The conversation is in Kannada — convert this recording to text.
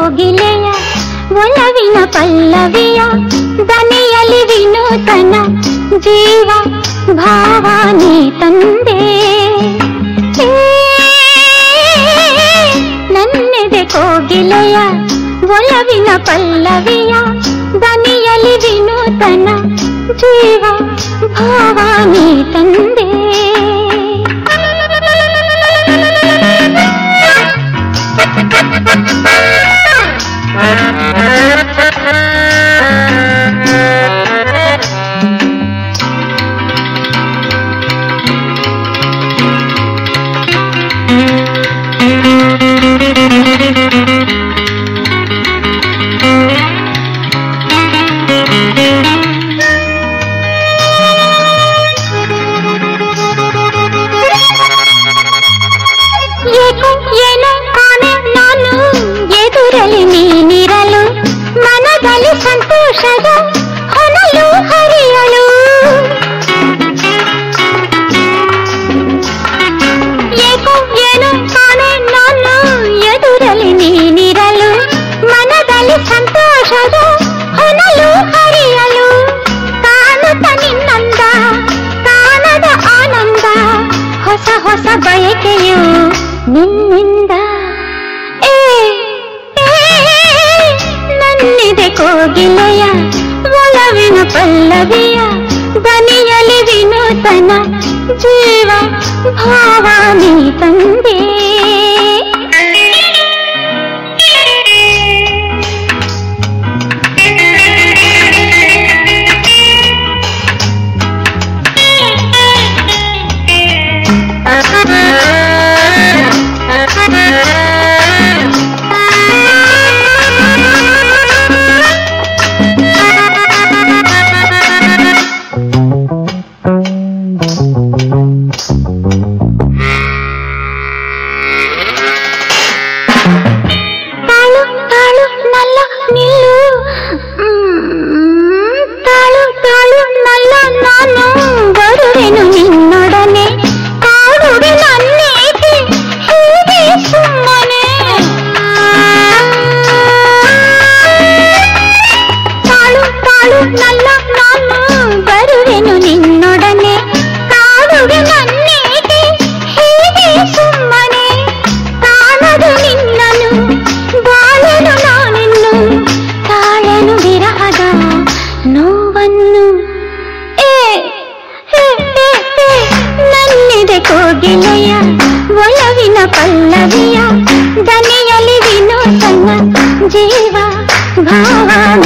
ಕೋಗಿಲೆಯ ಒಲವಿನ ಪಲ್ಲವಿಯ ದನಿಯಲಿ ವಿನೂತನ ಜೀವ ಭಾವ ನೀ ತಂದೆ ಏ, ನನ್ನೆದೆ ಕೋಗಿಲೆಯ ಒಲವಿನ ಪಲ್ಲವಿಯ ದನಿಯಲಿ ವಿನೂತನ ಜೀವ ಭಾವ ನೀ ತಂದೆ ಏಕೋ ಏನೋ ಕಾಣೆ ನಾನು ಎದುರಲಿ ನೀನಿರಲು ಮನದಲ್ಲಿ ಸಂತೋಷದ ಹೊನಲು ಹರಿಯಲು ಏಕೋ ಏನೋ ಕಾಣೆ ನಾನು ಎದುರಲಿ ನೀನಿರಲು ಮನದಲ್ಲಿ ಸಂತೋಷದ ಹೊನಲು ಹರಿಯಲು ಕಾಣುತ್ತ ನಿನ್ನಂದ ಕಾಣದ ಆನಂದ ಹೊಸ ಹೊಸ ಬಯಕೆಯು ನಿನ್ನಿಂದ ಏ ಏ, ನನ್ನಿದೆ ಕೋಗಿಲೆಯ ಒಲವಿನ ಪಲ್ಲವಿಯ ದನಿಯಲಿ ವಿನೂತನ ಜೀವ ಭಾವ ನೀ ತಂದೆ ತಾಳು ತಾಳು ನಲ್ಲ ನಿಲ್ಲು ಮ್, ತಾಳು ತಾಳು ನಲ್ಲ ನಾನು ಬರುವೆನು ನಿನ್ನೊಡನೆ ಕಾಡುವೆ ನನ್ನೇಕೆ ಹೀಗೆ ಸುಮ್ಮನೆ ತಾಳು ತಾಳು ನಲ್ಲ ನಾನು ಬರುವೆನು ನಿನ್ನೊಡನೆ ಕಾಡುವೆ ನನ್ನೇಕೆ ಹೀಗೆ ಸುಮ್ಮನೆ ಕಾಣದು ನಿನ್ನನು ಬಾಳನು ನಾನಿನ್ನು ತಾಳನು ವಿರಹದ ನೋವನ್ನು ಏ ಹೇ, ಹೇ, ಹೇ, ನನ್ನಿದೆ ಕೋಗಿಲೆಯ ಒಲವಿನ ಪಲ್ಲವಿಯ ದನಿಯಲಿ ವಿನೂತನ ಜೀವ ಭಾವ